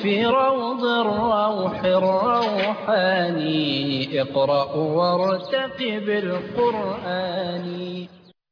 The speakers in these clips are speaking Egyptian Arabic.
في روض الروح الروحاني اقرأ وارتقب القرآن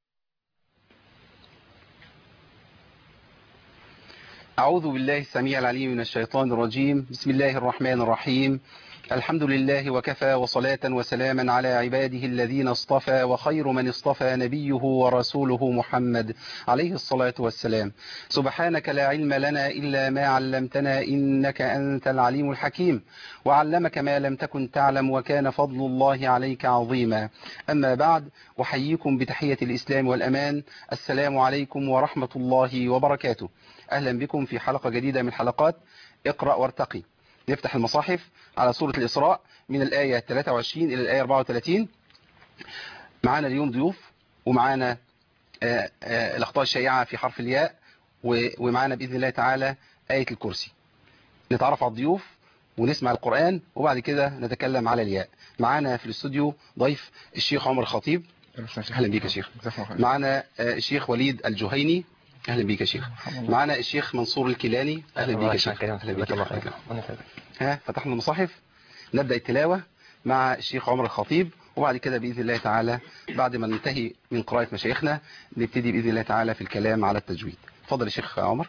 أعوذ بالله السميع العليم من الشيطان الرجيم بسم الله الرحمن الرحيم الحمد لله وكفى وصلاة وسلاما على عباده الذين اصطفى وخير من اصطفى نبيه ورسوله محمد عليه الصلاة والسلام سبحانك لا علم لنا إلا ما علمتنا إنك أنت العليم الحكيم وعلمك ما لم تكن تعلم وكان فضل الله عليك عظيما أما بعد أحييكم بتحية الإسلام والأمان السلام عليكم ورحمة الله وبركاته أهلا بكم في حلقة جديدة من حلقات اقرأ وارتقي نفتح المصاحف على سورة الإسراء من الآية 23 إلى الآية 34 معانا اليوم ضيوف ومعانا آه، آه، الأخطاء الشائعة في حرف الياء و- ومعانا بإذن الله تعالى آية الكرسي نتعرف على الضيوف ونسمع القرآن وبعد كده نتكلم على الياء معانا في الاستوديو ضيف الشيخ عمر الخطيب أهلا بيك يا شيخ معنا آه، الشيخ وليد الجهيني أهلا بيك يا شيخ معنا الشيخ منصور الكيلاني أهلا بيك يا شيخ أهلا بيك يا شيخ. ها فتحنا المصاحف نبدأ التلاوة مع الشيخ عمر الخطيب وبعد كده بإذن الله تعالى بعد ما ننتهي من قراءة مشايخنا نبتدي بإذن الله تعالى في الكلام على التجويد اتفضل يا شيخ عمر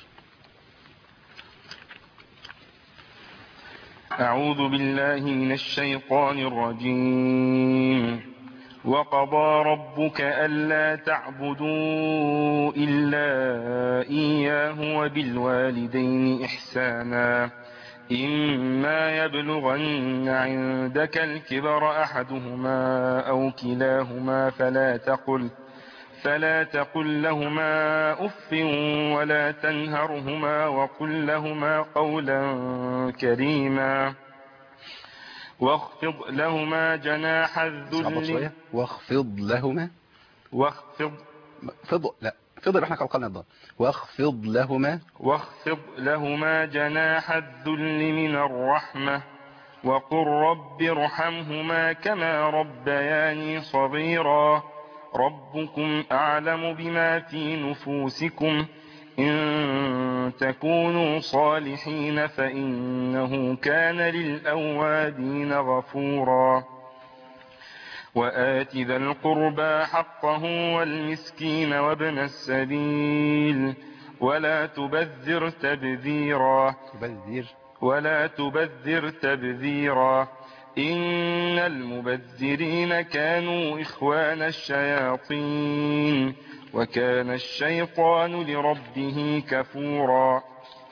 أعوذ بالله من الشيطان الرجيم وقضى ربك ألا تعبدوا إلا إياه وبالوالدين إحسانا إما يبلغن عندك الكبر أحدهما أو كلاهما فلا تقل فلا تقل لهما أف ولا تنهرهما وقل لهما قولا كريما واخفض لهما جناح صعبة الذل شوية واخفض لهما واخفض فض لا فض يبقى احنا قلقلنا الضاد واخفض لهما واخفض لهما جناح الذل من الرحمة وقل رب ارحمهما كما ربياني صغيرا ربكم أعلم بما في نفوسكم إن تكونوا صالحين فإنه كان للأوابين غفورا وآت ذا القربى حقه والمسكين وابن السبيل ولا تبذر تبذيرا تبذر ولا تبذر تبذيرا إن المبذرين كانوا إخوان الشياطين وكان الشيطان لربه كفورا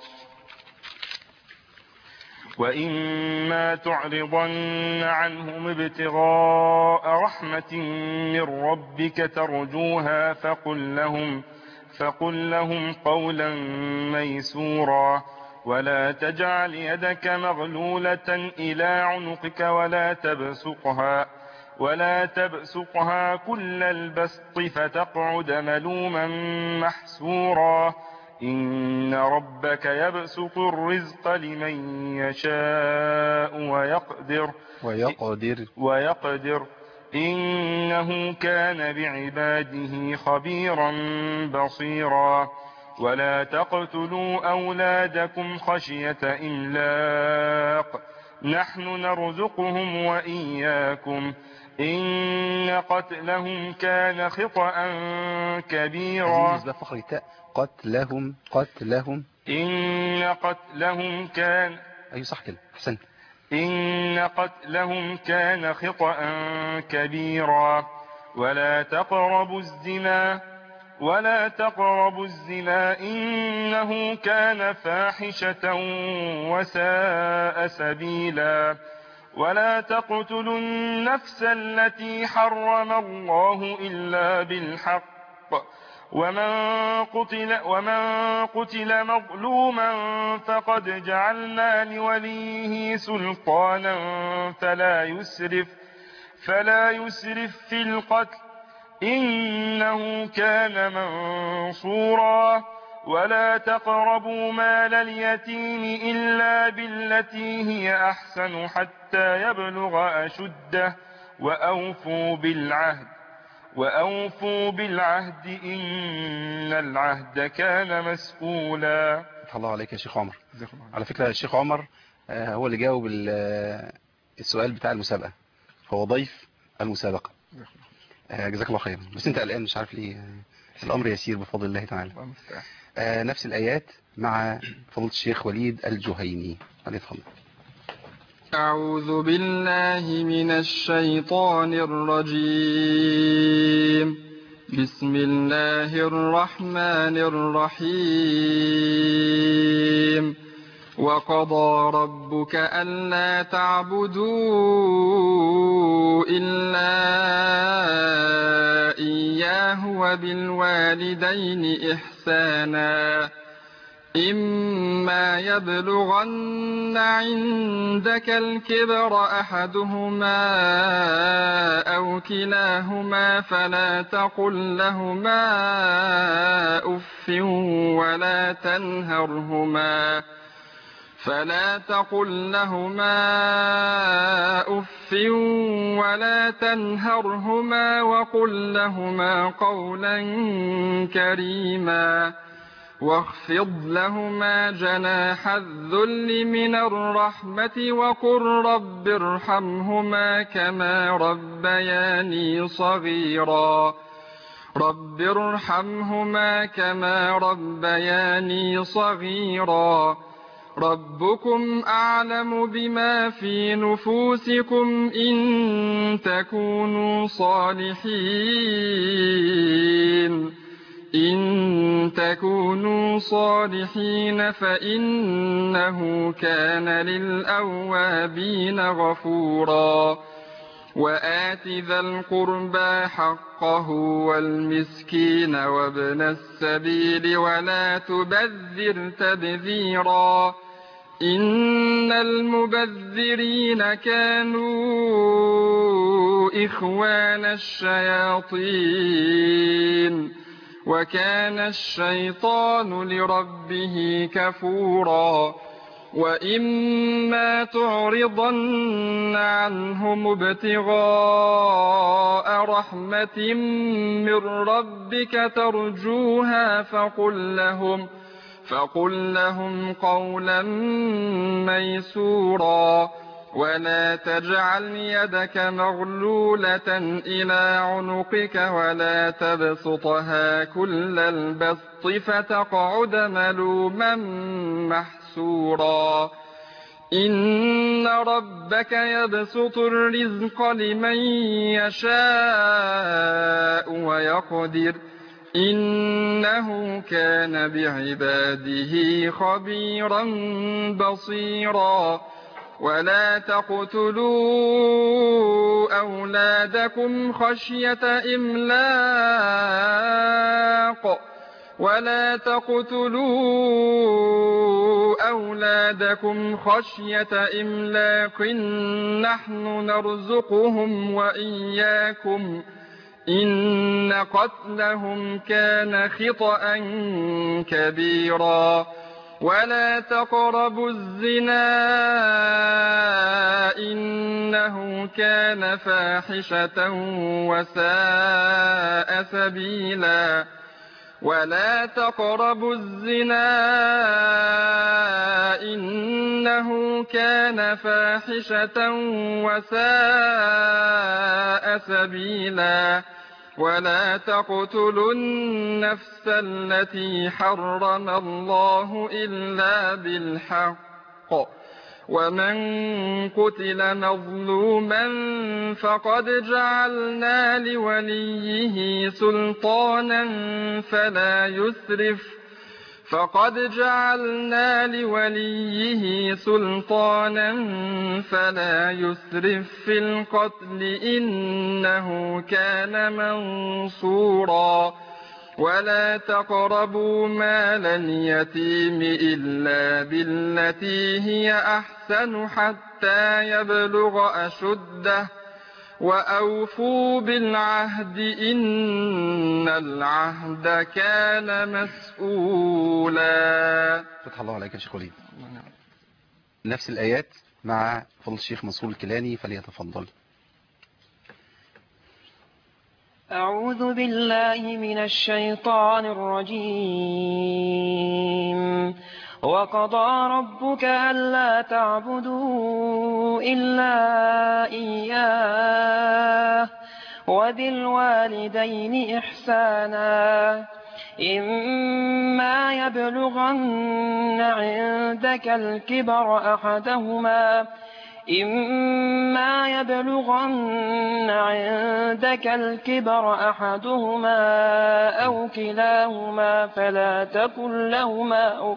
وإما تعرضن عنهم ابتغاء رحمة من ربك ترجوها فقل لهم فقل لهم قولا ميسورا ولا تجعل يدك مغلولة إلى عنقك ولا تبسقها ولا تبسقها كل البسط فتقعد ملوما محسورا إن ربك يبسط الرزق لمن يشاء ويقدر ويقدر ويقدر إنه كان بعباده خبيرا بصيرا ولا تقتلوا أولادكم خشية إملاق نحن نرزقهم وإياكم إن قتلهم كان خطأ كبيرا عايزين فخر التاء قتلهم قتلهم إن قتلهم كان ايوه صح كده احسنت إن قتلهم كان خطأ كبيرا ولا تقربوا الزنا ولا تقربوا الزنا إنه كان فاحشة وساء سبيلا ولا تقتلوا النفس التي حرم الله إلا بالحق ومن قتل, ومن قتل مظلوما فقد جعلنا لوليه سلطانا فلا يسرف فلا يسرف في القتل إنه كان منصورا ولا تقربوا مال اليتيم إلا بالتي هي أحسن حتى يبلغ أشده وأوفوا بالعهد وأوفوا بالعهد إن العهد كان مسؤولا فتح الله عليك يا شيخ عمر جزاكم الله خير. على فكرة الشيخ عمر آه، هو اللي جاوب ال- آه، السؤال بتاع المسابقة فهو ضيف المسابقة جزاكم الله خير. آه، جزاك الله خير بس انت قلقان مش عارف ليه آه، الامر يسير بفضل الله تعالى الله المستعان. آه، نفس الايات مع فضيله الشيخ وليد الجهيني فليتفضل أعوذ بالله من الشيطان الرجيم بسم الله الرحمن الرحيم وقضى ربك ألا تعبدوا إلا إياه وبالوالدين إحسانا إما يبلغن عندك الكبر أحدهما أو كلاهما فلا تقل لهما أف ولا تنهرهما فلا تقل لهما أف ولا تنهرهما وقل لهما قولا كريما واخفض لهما جناح الذل من الرحمة وقل رب ارحمهما كما ربياني صغيرا رب ارحمهما كما ربياني صغيرا ربكم أعلم بما في نفوسكم إن تكونوا صالحين إن تكونوا صالحين فإنه كان للأوابين غفورا وآت ذا القربى حقه والمسكين وابن السبيل ولا تبذر تبذيرا إن المبذرين كانوا إخوان الشياطين وكان الشيطان لربه كفورا وإما تعرضن عنهم ابتغاء رحمة من ربك ترجوها فقل لهم فقل لهم قولا ميسورا ولا تجعل يدك مغلولة إلى عنقك ولا تبسطها كل البسط فتقعد ملوما محسورا إن ربك يبسط الرزق لمن يشاء ويقدر إنه كان بعباده خبيرا بصيرا ولا تقتلوا أولادكم خشية إملاق ولا تقتلوا أولادكم خشية إملاق نحن نرزقهم وإياكم إن قتلهم كان خطأ كبيرا ولا تقربوا الزنا إنه كان فاحشة وساء سبيلا ولا تقربوا الزنا إنه كان فاحشة وساء سبيلا ولا تقتلوا النفس التي حرم الله إلا بالحق ومن قتل مظلوما فقد جعلنا لوليه سلطانا فلا يسرف فقد جعلنا لوليه سلطانا فلا يسرف في القتل إنه كان منصورا ولا تقربوا مال اليتيم إلا بالتي هي أحسن حتى يبلغ أشده وأوفوا بالعهد إن العهد كان مسؤولا فتح الله عليك يا شيخ وليد نفس الآيات مع فضل الشيخ منصور الكيلاني فليتفضل أعوذ بالله من الشيطان الرجيم وقضى ربك ألا تعبدوا إلا إياه وبالوالدين إحسانا إما يبلغن عندك الكبر أحدهما إما يبلغن عندك الكبر أحدهما أو كلاهما فلا تقل لهما أف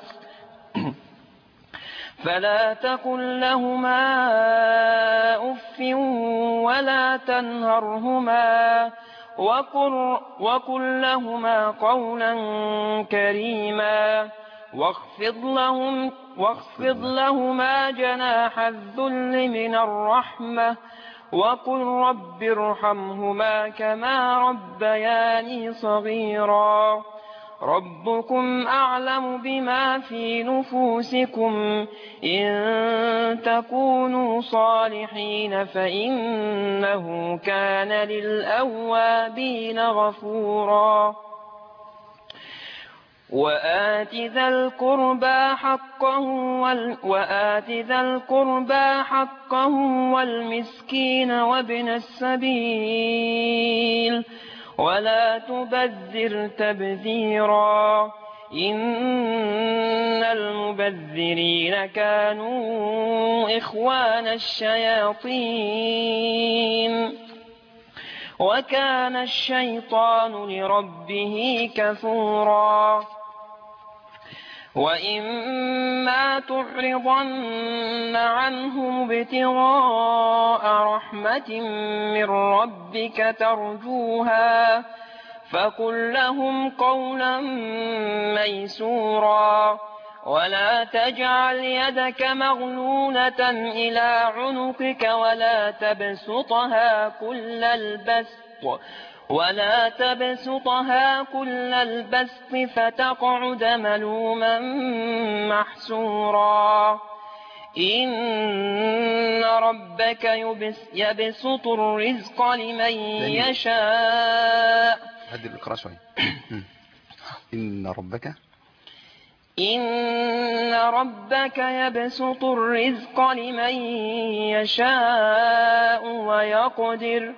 فلا تقل لهما أف ولا تنهرهما وقل, وقل لهما قولا كريما واخفض لهم واخفض لهما جناح الذل من الرحمة وقل رب ارحمهما كما ربياني صغيرا ربكم أعلم بما في نفوسكم إن تكونوا صالحين فإنه كان للأوابين غفورا وآت ذا القربى حقه وال... وآت ذا القربى حقه والمسكين وابن السبيل ولا تبذر تبذيرا إن المبذرين كانوا إخوان الشياطين وكان الشيطان لربه كفورا وإما تعرضن عنهم ابتغاء رحمة من ربك ترجوها فقل لهم قولا ميسورا ولا تجعل يدك مغلولة إلى عنقك ولا تبسطها كل البسط ولا تبسطها كل البسط فتقعد ملوما محسورا إن ربك يبس يبسط الرزق لمن يشاء هدي الإقراء شوية إن ربك إن ربك يبسط الرزق لمن يشاء ويقدر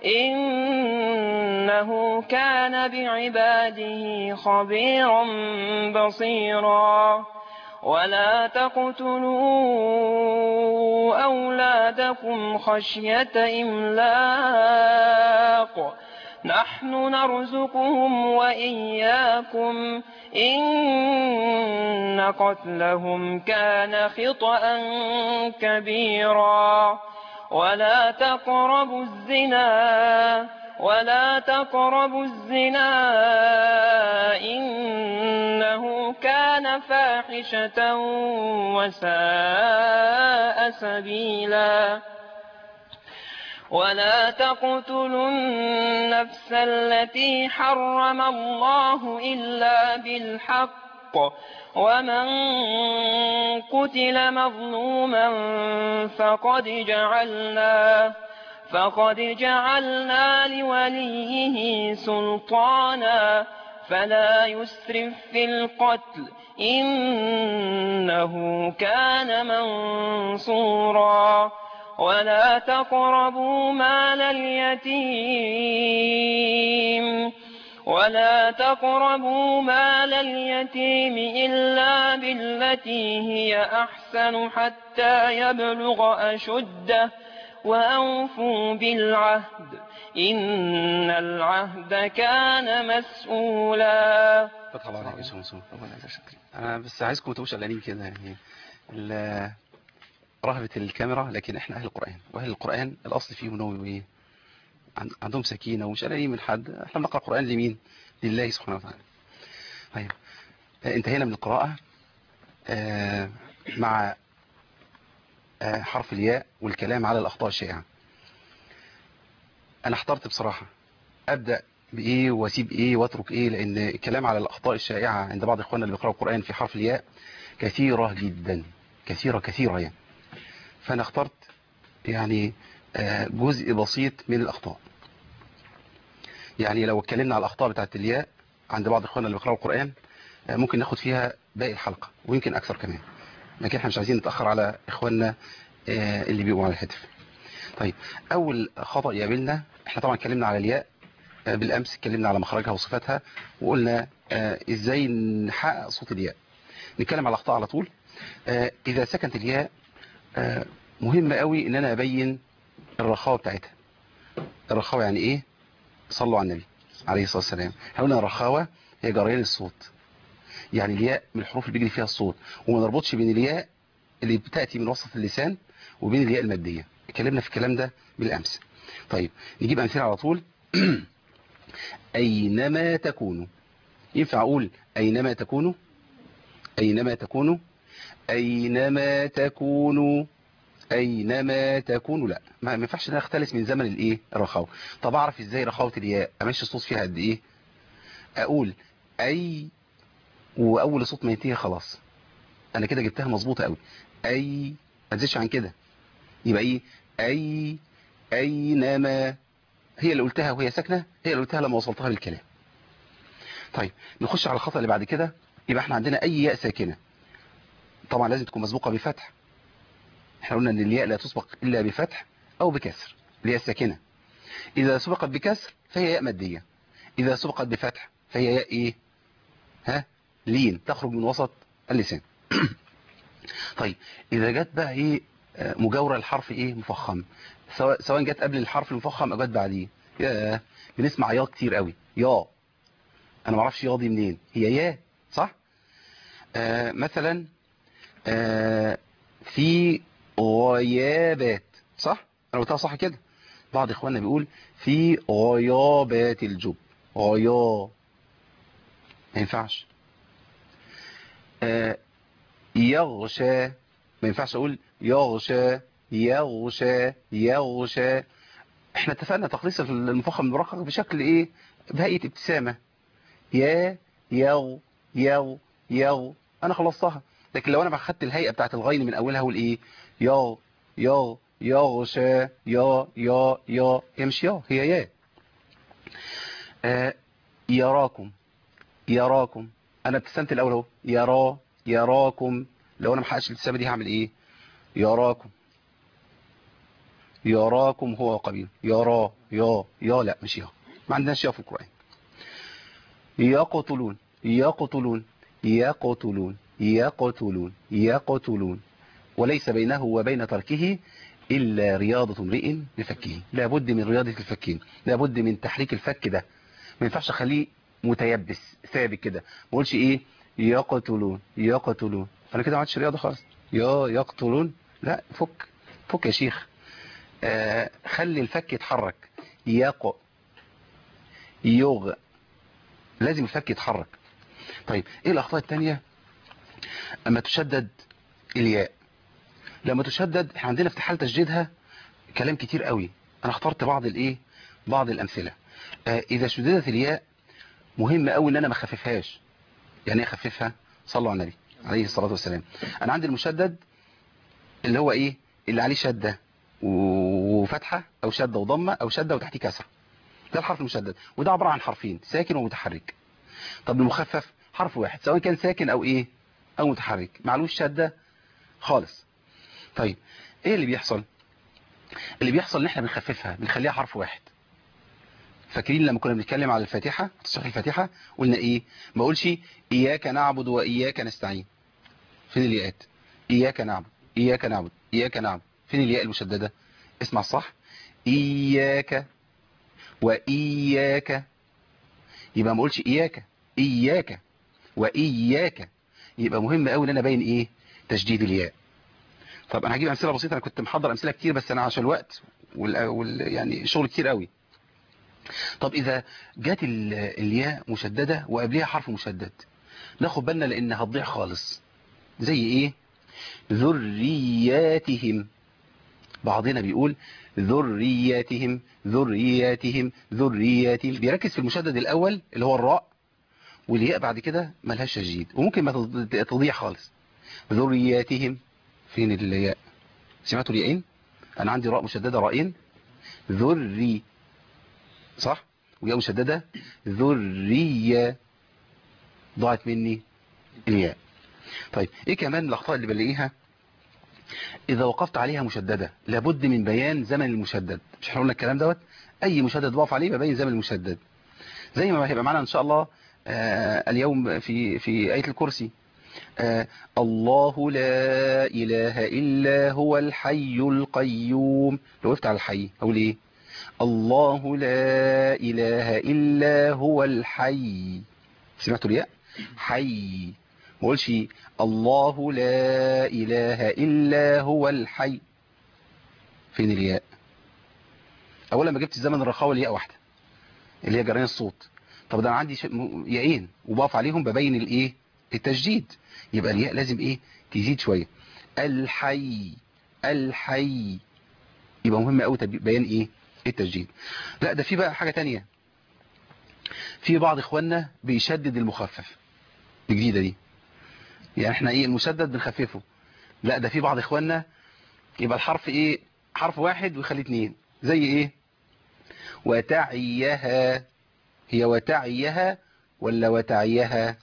إنه كان بعباده خبيرا بصيرا ولا تقتلوا أولادكم خشية إملاق نحن نرزقهم وإياكم إن قتلهم كان خطأ كبيرا ولا تقربوا الزنا ولا تقربوا الزنا إنه كان فاحشة وساء سبيلا ولا تقتلوا النفس التي حرم الله إلا بالحق ومن قتل مظلوما فقد جعلنا فقد جعلنا لوليه سلطانا فلا يسرف في القتل إنه كان منصورا ولا تقربوا مال اليتيم ولا تقربوا مال اليتيم إلا بالتي هي أحسن حتى يبلغ أشده وأوفوا بالعهد إن العهد كان مسؤولا فتح الله عليك اسمه اسمه انا بس عايزكم ما تبقوش قلقانين كده يعني ال- رهبة الكاميرا لكن احنا اهل القرآن واهل القرآن الاصل فيهم انهم ايه عن- عندهم سكينة ومش قلقانين من حد احنا بنقرأ القرآن لمين لله سبحانه وتعالى طيب آه، انتهينا من القراءة آه، مع آه، حرف الياء والكلام على الاخطاء الشائعة انا احترت بصراحة ابدأ بايه واسيب ايه واترك ايه لان الكلام على الاخطاء الشائعة عند بعض اخواننا اللي بيقرأوا القرآن في حرف الياء كثيرة جدا كثيرة كثيرة يعني فانا اخترت يعني آه، جزء بسيط من الاخطاء يعني لو اتكلمنا على الاخطاء بتاعت الياء عند بعض اخواننا اللي بيقرأوا القرآن آه، ممكن ناخد فيها باقي الحلقة ويمكن أكثر كمان لكن احنا مش عايزين نتأخر على إخواننا آه، اللي بيبقوا على الهاتف طيب أول خطأ يقابلنا احنا طبعا اتكلمنا على الياء آه، بالأمس اتكلمنا على مخرجها وصفاتها وقلنا آه، ازاي نحقق صوت الياء نتكلم على الأخطاء على طول آه، إذا سكنت الياء آه، مهم قوي ان انا ابين الرخاوة بتاعتها الرخاوة يعني ايه صلوا على النبي عليه الصلاة والسلام احنا قلنا الرخاوة هي جريان الصوت يعني الياء من الحروف اللي بيجري فيها الصوت وما نربطش بين الياء اللي بتأتي من وسط اللسان وبين الياء المادية اتكلمنا في الكلام ده بالأمس طيب نجيب أمثلة على طول أينما تكونوا ينفع أقول أينما تكونوا أينما تكونوا أينما تكونوا أينما تكونوا لا ما ما ينفعش ان انا اختلس من زمن الايه الرخاوة طب اعرف ازاي رخاوة الياء امشي الصوت فيها قد ايه اقول اي واول صوت ما ينتهي خلاص انا كده جبتها مظبوطه قوي اي ما تزيدش عن كده يبقى ايه اي اينما هي اللي قلتها وهي ساكنه هي اللي قلتها لما وصلتها للكلام طيب نخش على الخطأ اللي بعد كده يبقى احنا عندنا اي ياء ساكنه طبعا لازم تكون مسبوقه بفتح احنا قلنا ان الياء لا تسبق الا بفتح او بكسر الياء الساكنه اذا سبقت بكسر فهي ياء ماديه اذا سبقت بفتح فهي ياء ايه ها لين تخرج من وسط اللسان طيب اذا جت بقى ايه آه، مجاوره الحرف ايه مفخم سواء سواء جت قبل الحرف المفخم او جت بعديه يا بنسمع يا كتير قوي يا انا ما اعرفش يا دي منين هي يا صح آه مثلا آه في غيابات صح انا قلتها صح كده بعض اخواننا بيقول في غيابات الجب غيا ما ينفعش آه يغشى ما ينفعش اقول يغشى يغشى يغشى احنا اتفقنا تخليص المفخم المرقق بشكل ايه بهيئة ابتسامة يا يو يو يو انا خلصتها لكن لو انا خدت الهيئة بتاعت الغين من اولها اقول ايه يو يو يغشى يا يا يا هي مش يا هي يا آه يراكم يراكم انا ابتسمت الاول اهو يرا يراكم لو انا ما حققتش الابتسامه دي هعمل ايه يراكم يراكم هو قبيل يرا يا يا لا مش يا ما عندناش يا في القران يقتلون يقتلون يقتلون يقتلون يقتلون وليس بينه وبين تركه إلا رياضة امرئ لفكه لابد من رياضة الفكين لابد من تحريك الفك ده ما ينفعش اخليه متيبس ثابت كده ما اقولش ايه يقتلون يقتلون انا كده ما عادش رياضة خالص يا يقتلون لا فك فك يا شيخ آه خلي الفك يتحرك يق يغ لازم الفك يتحرك طيب ايه الاخطاء التانية اما تشدد الياء لما تشدد احنا عندنا في حال تشديدها كلام كتير قوي انا اخترت بعض الايه بعض الامثله آه اذا شددت الياء مهم قوي ان انا ما اخففهاش يعني ايه اخففها صلوا على النبي عليه الصلاه والسلام انا عندي المشدد اللي هو ايه اللي عليه شده وفتحه او شده وضمه او شده وتحتيه كسره ده الحرف المشدد وده عباره عن حرفين ساكن ومتحرك طب المخفف حرف واحد سواء كان ساكن او ايه او متحرك معلوش شده خالص طيب ايه اللي بيحصل اللي بيحصل ان احنا بنخففها بنخليها حرف واحد فاكرين لما كنا بنتكلم على الفاتحة تصحيح الفاتحة قلنا ايه ما اقولش اياك نعبد واياك نستعين فين الياءات اياك نعبد اياك نعبد اياك نعبد فين الياء المشددة اسمع الصح اياك واياك يبقى ما اقولش اياك اياك واياك يبقى مهم قوي ان انا ابين ايه تشديد الياء طب انا هجيب امثله بسيطه انا كنت محضر امثله كتير بس انا عشان الوقت وال... وال... يعني شغل كتير قوي طب اذا جت ال... الياء مشدده وقبلها حرف مشدد ناخد بالنا لان هتضيع خالص زي ايه ذرياتهم بعضنا بيقول ذرياتهم ذرياتهم ذرياتهم بيركز في المشدد الاول اللي هو الراء والياء بعد كده ملهاش تشديد وممكن ما تضيع خالص ذرياتهم فين الياء سمعتوا الياءين انا عندي راء مشدده راءين ذري صح وياء مشدده ذريه ضاعت مني الياء طيب ايه كمان الاخطاء اللي بلاقيها اذا وقفت عليها مشددة لابد من بيان زمن المشدد مش احنا قلنا الكلام دوت اي مشدد بقف عليه ببين زمن المشدد زي ما هيبقى معانا ان شاء الله آه اليوم في في آية الكرسي آه الله لا إله إلا هو الحي القيوم لو وقفت على الحي أقول إيه الله لا إله إلا هو الحي سمعتوا الياء حي ما اقولش الله لا إله إلا هو الحي فين الياء أولا ما جبت الزمن الرخاوة الياء واحدة اللي هي جريان الصوت طب ده انا عندي ش- م- ياءين وبقف عليهم ببين الايه التشديد يبقى الياء لازم ايه تزيد شويه الحي الحي يبقى مهم قوي بيان ايه التشديد لا ده في بقى حاجه تانية في بعض اخواننا بيشدد المخفف الجديده دي يعني احنا ايه المشدد بنخففه لا ده في بعض اخواننا يبقى الحرف ايه حرف واحد ويخليه اتنين زي ايه وتعيها هي وتعيها ولا وتعيها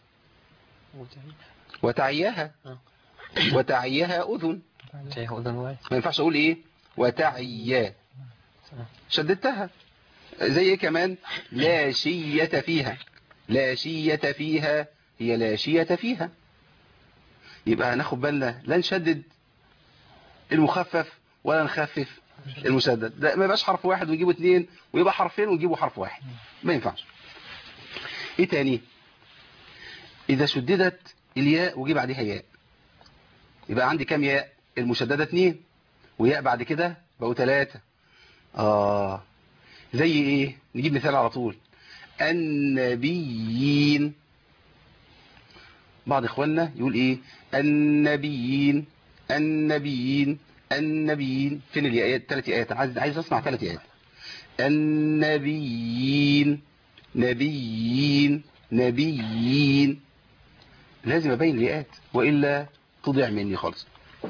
وتعيها وتعيها أذن ما ينفعش أقول إيه وتعيا شددتها زي إيه كمان لا شية فيها لا شية فيها هي لا شية فيها يبقى هناخد بالنا لا نشدد المخفف ولا نخفف المشدد ده ما يبقاش حرف واحد ويجيبوا اتنين ويبقى حرفين ويجيبوا حرف واحد ما ينفعش ايه تاني اذا شددت الياء وجي بعدها ياء يبقى عندي كام ياء المشددة اتنين وياء بعد كده بقوا تلاتة اه زي ايه نجيب مثال على طول النبيين بعض اخواننا يقول ايه النبيين النبيين النبيين فين الياءات ثلاث ايات عايز عايز اسمع ثلاث ايات النبيين نبيين نبيين لازم ابين الياءات والا تضيع مني خالص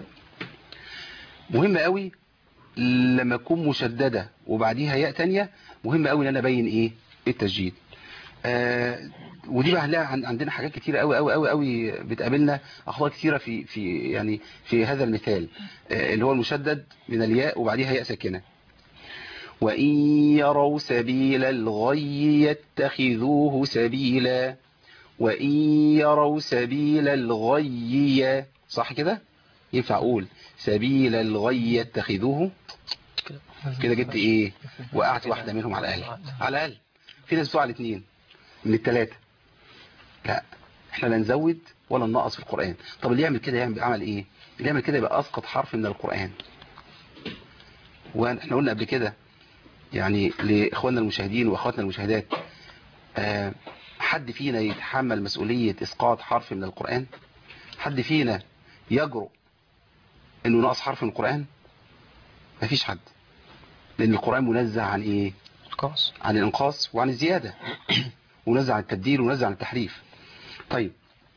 مهم قوي لما تكون مشددة وبعديها ياء تانية مهم قوي ان انا ابين ايه التسجيل آه ودي بقى هنلاقي عن- عندنا حاجات كتيرة قوي قوي قوي قوي بتقابلنا اخطاء كتيرة في في يعني في هذا المثال آه اللي هو المشدد من الياء وبعديها ياء ساكنة وإن يروا سبيل الغي يتخذوه سبيلا وإن يروا سبيل الغي صح كده ينفع أقول سبيل الغي يتخذوه كده جبت إيه وقعت واحدة منهم على الأقل على الأقل في ناس بتوع الاثنين من الثلاثة لا احنا لا نزود ولا ننقص في القرآن طب اللي يعمل كده يعمل عمل ايه اللي يعمل كده يبقى اسقط حرف من القرآن واحنا قلنا قبل كده يعني لاخواننا المشاهدين واخواتنا المشاهدات آه، حد فينا يتحمل مسؤولية اسقاط حرف من القرآن حد فينا يجرؤ انه نقص حرف من القرآن مفيش حد لان القرآن منزه عن ايه قاص عن الانقاص وعن الزيادة ونزع عن التبديل ونزع عن التحريف طيب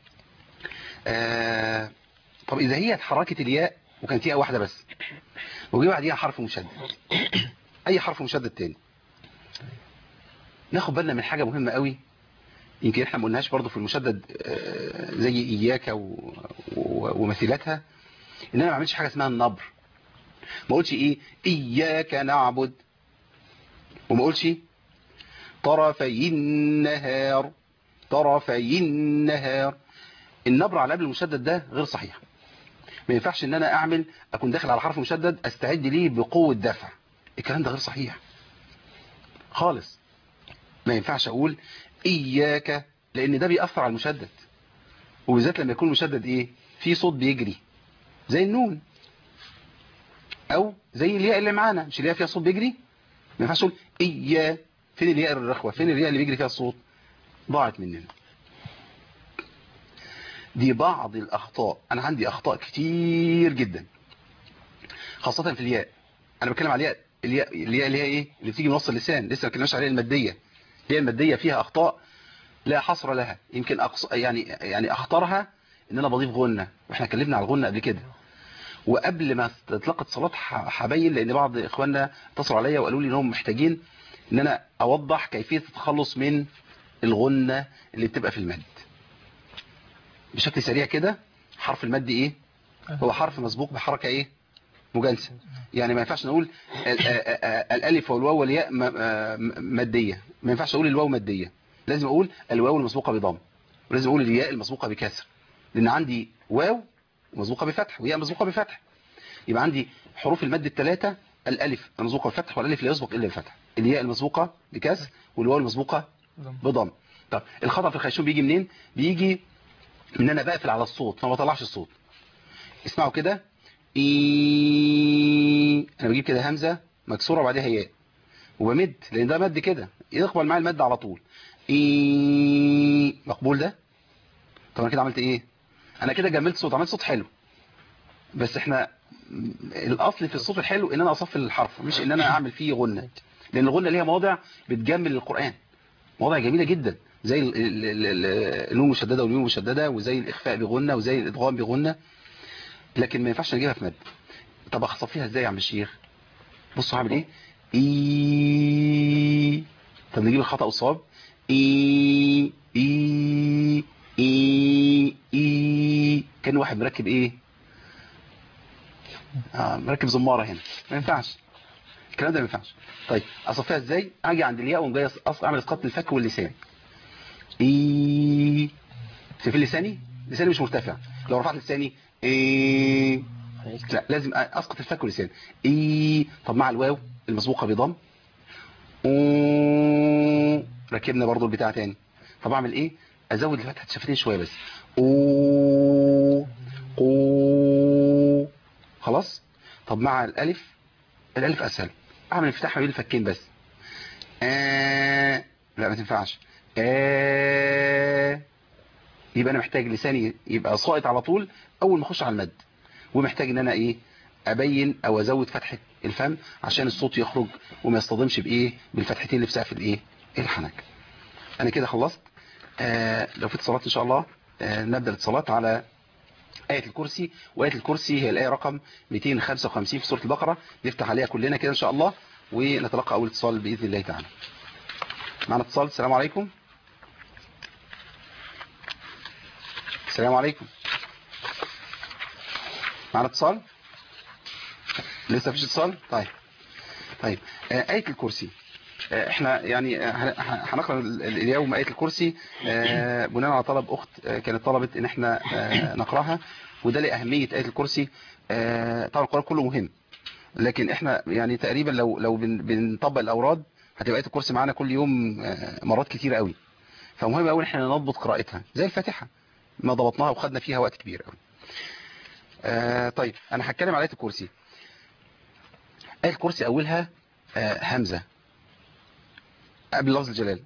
آه طب إذا هي اتحركت الياء وكانت ياء واحدة بس وجي بعديها حرف مشدد أي حرف مشدد تاني ناخد بالنا من حاجة مهمة قوي يمكن احنا ما قلناهاش برضه في المشدد آه، زي إياك و... و... ومثيلاتها إن أنا ما اعملش حاجة اسمها النبر ما اقولش إيه إياك نعبد وما اقولش طرفي النهار طرفي النهار النبر على قبل المشدد ده غير صحيح ما ينفعش ان انا اعمل اكون داخل على حرف مشدد استعد ليه بقوة دفع الكلام ده غير صحيح خالص ما ينفعش اقول اياك لان ده بيأثر على المشدد وبالذات لما يكون المشدد ايه في صوت بيجري زي النون او زي الياء اللي معانا مش الياء فيها صوت بيجري ما ينفعش اقول ايا فين الياء الرخوه فين الياء اللي بيجري فيها الصوت ضاعت مننا دي بعض الاخطاء انا عندي اخطاء كتير جدا خاصه في الياء انا بتكلم على الياء الياء الياء اللي هي ايه اللي بتيجي من وسط اللسان لسه ما اتكلمناش عليها الماديه الياء الماديه فيها اخطاء لا حصر لها يمكن أقص... يعني يعني اخطرها ان انا بضيف غنه واحنا اتكلمنا على الغنه قبل كده وقبل ما تطلق اتصالات ح- هبين لان بعض اخواننا اتصلوا عليا وقالوا لي انهم محتاجين ان انا اوضح كيفية التخلص من الغنة اللي بتبقى في المد بشكل سريع كده حرف المد ايه هو حرف مسبوق بحركة ايه مجانسة يعني ما ينفعش نقول ال- آ- آ- آ- الالف والواو والياء م- آ- م- مادية ما ينفعش اقول الواو مادية لازم اقول الواو المسبوقة بضم ولازم اقول الياء المسبوقة بكسر لان عندي واو مسبوقة بفتح وياء مسبوقة بفتح يبقى عندي حروف المد الثلاثة الالف المسبوقة بفتح والالف لا يسبق الا بفتح الياء المسبوقة بكسر والواو المسبوقة بضم طب الخطأ في الخيشوم بيجي منين بيجي ان انا بقفل على الصوت فما بطلعش الصوت اسمعوا كده إي انا بجيب كده همزة مكسورة وبعدها ياء وبمد لان ده مد كده يقبل معايا المد على طول إي مقبول ده طب انا كده عملت ايه انا كده جملت صوت عملت صوت حلو بس احنا م- الاصل في الصوت الحلو ان انا اصفل الحرف مش ان انا اعمل فيه غنة لان الغنة ليها مواضع بتجمل القرآن مواضع جميلة جدا زي ال- ال- ال- ال- النون المشددة واليون المشددة وزي الإخفاء بغنة وزي الإدغام بغنة لكن ما ينفعش نجيبها في مد طب أخصفيها إزاي يا عم الشيخ بصوا هعمل إيه إي طب نجيب الخطأ والصواب إي إي إي إي كان واحد مركب إيه آه مركب زمارة هنا ما ينفعش الكلام ده ما ينفعش طيب اصفيها ازاي اجي عند الياء وأقوم جاي أص- اعمل اسقاط الفك واللسان اي في لساني لساني مش مرتفع لو رفعت لساني اي لا لازم اسقط الفك واللسان اي طب مع الواو المسبوقه بضم أو. ركبنا برضو البتاع تاني طب اعمل ايه ازود فتحه الشفتين شويه بس او قو خلاص طب مع الالف الالف اسهل اعمل انفتاح ما بين الفكين بس آه لا ما تنفعش آه يبقى انا محتاج لساني يبقى ساقط على طول اول ما اخش على المد ومحتاج ان انا ايه ابين او ازود فتحة الفم عشان الصوت يخرج وما يصطدمش بايه بالفتحتين اللي في سقف الايه الحنك انا كده خلصت آه لو في اتصالات ان شاء الله آه نبدا الاتصالات على آية الكرسي وآية الكرسي هي الآية رقم 255 في سورة البقرة نفتح عليها كلنا كده إن شاء الله ونتلقى أول اتصال بإذن الله تعالى معنا اتصال السلام عليكم السلام عليكم معنا اتصال لسه فيش اتصال طيب طيب آه، آية الكرسي آه، احنا يعني آه، هن- هنقرا ال- ال- اليوم آية الكرسي آه، بناء على طلب اخت آه، كانت طلبت ان احنا آه، نقراها وده لأهمية آية الكرسي آه، طبعا القرآن كله مهم لكن احنا يعني تقريبا لو لو بن- بنطبق الاوراد هتبقى آية الكرسي معانا كل يوم آه، مرات كتير قوي فمهم قوي ان احنا نضبط قراءتها زي الفاتحة ما ضبطناها وخدنا فيها وقت كبير قوي آه، طيب انا هتكلم على آية الكرسي آية الكرسي اولها آه، همزة قبل لفظ الجلال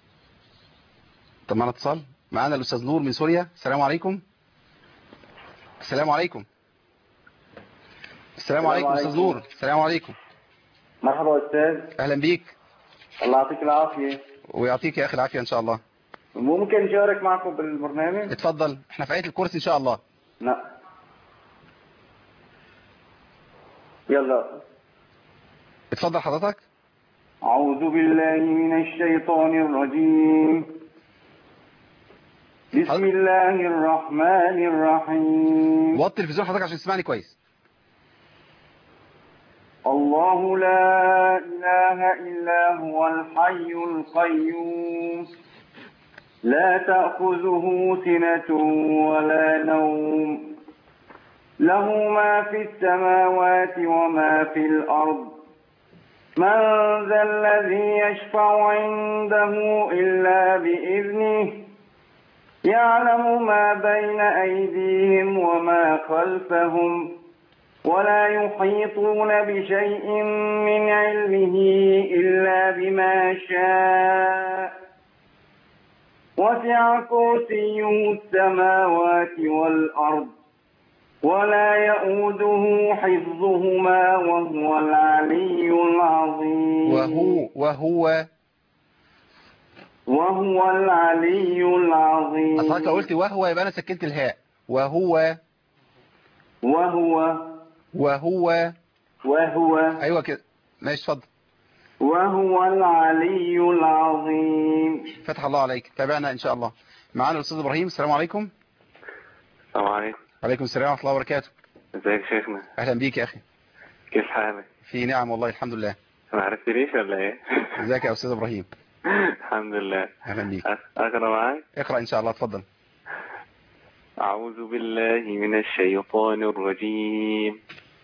طب معنا اتصال معانا الاستاذ نور من سوريا السلام عليكم السلام عليكم السلام عليكم عليكم. استاذ نور السلام عليكم مرحبا أستاذ اهلا بيك الله يعطيك العافية ويعطيك يا اخي العافيه ان شاء الله ممكن نشارك معكم بالبرنامج؟ اتفضل احنا في آية الكرسي ان شاء الله لا يلا اتفضل حضرتك أعوذ بالله من الشيطان الرجيم بسم الله الرحمن الرحيم وطي التلفزيون حضرتك عشان تسمعني كويس الله لا إله إلا هو الحي القيوم لا تأخذه سنة ولا نوم له ما في السماوات وما في الأرض من ذا الذي يشفع عنده إلا بإذنه يعلم ما بين أيديهم وما خلفهم ولا يحيطون بشيء من علمه إلا بما شاء وسع كرسيه السماوات والأرض ولا يؤوده حفظهما وهو العلي العظيم وهو وهو وهو العلي العظيم اصل حضرتك لو قلت وهو يبقى انا سكنت الهاء وهو وهو وهو وهو ايوه كده ماشي اتفضل وهو العلي العظيم فتح الله عليك تابعنا ان شاء الله معانا الاستاذ ابراهيم السلام عليكم السلام عليكم عليكم السلام ورحمة الله وبركاته ازيك يا شيخنا أهلا بيك يا أخي كيف حالك في نعم والله الحمد لله ما عرفتنيش ولا ايه ازيك يا أستاذ إبراهيم الحمد لله أهلا بيك أ- اقرا معاك اقرأ إن شاء الله اتفضل اعوذ بالله من الشيطان الرجيم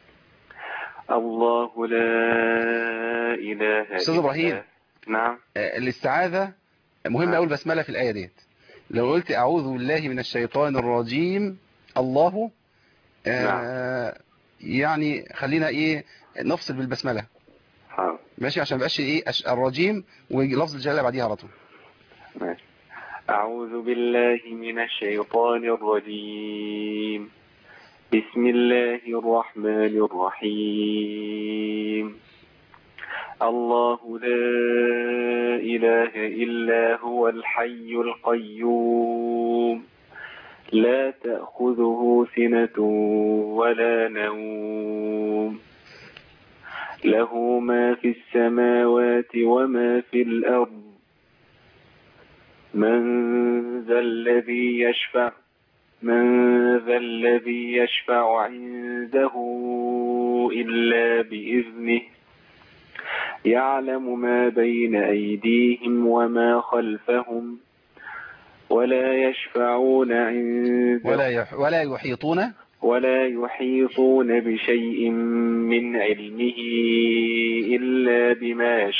الله لا اله أستاذ إلا- إبراهيم. نعم آه، الاستعاذة مهم أول بسملة في الآية ديت لو قلت أعوذ بالله من الشيطان الرجيم الله آه يعني خلينا إيه نفصل بالبسملة حاضر ماشي عشان مبقاش إيه أش- الرجيم ولفظ الجلالة بعديها على طول ماشي أعوذ بالله من الشيطان الرجيم بسم الله الرحمن الرحيم الله لا إله إلا هو الحي القيوم لا تأخذه سنة ولا نوم له ما في السماوات وما في الأرض من ذا الذي يشفع من ذا الذي يشفع عنده إلا بإذنه يعلم ما بين أيديهم وما خلفهم ولا يشفعون عنده ولا يح ولا يحيطون ولا يحيطون بشيء من علمه إلا بما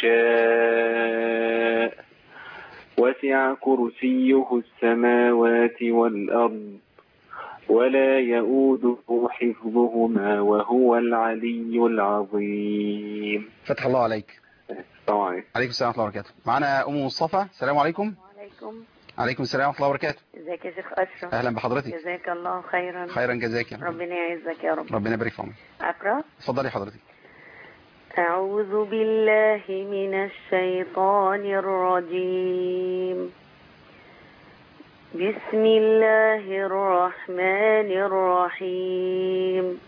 شاء وسع كرسيه السماوات والأرض ولا يؤوده حفظهما وهو العلي العظيم فتح الله عليك طبعا عليكم السلام ورحمة الله وبركاته معنا أم مصطفى السلام عليكم عليكم عليكم السلام ورحمة الله وبركاته ازيك يا شيخ اشرف أهلا بحضرتك جزاك الله خيرا خيرا جزاك يا رب. ربنا يعزك يا رب ربنا يبارك في عمرك اقرا اتفضلي حضرتك اعوذ بالله من الشيطان الرجيم بسم الله الرحمن الرحيم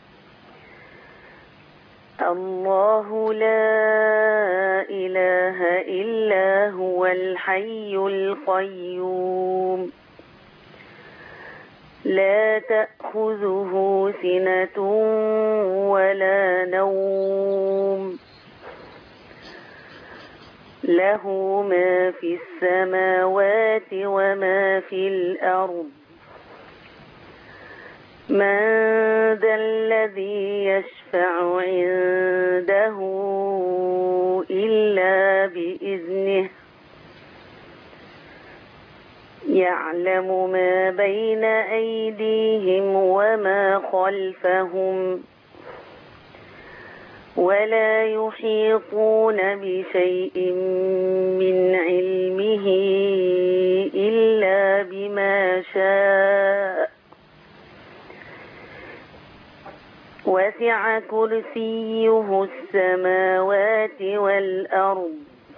الله لا إله إلا هو الحي القيوم لا تأخذه سنة ولا نوم له ما في السماوات وما في الأرض من ذا الذي يشفع عنده إلا بإذنه يعلم ما بين أيديهم وما خلفهم ولا يحيطون بشيء من علمه إلا بما شاء وسع كرسيه السماوات والأرض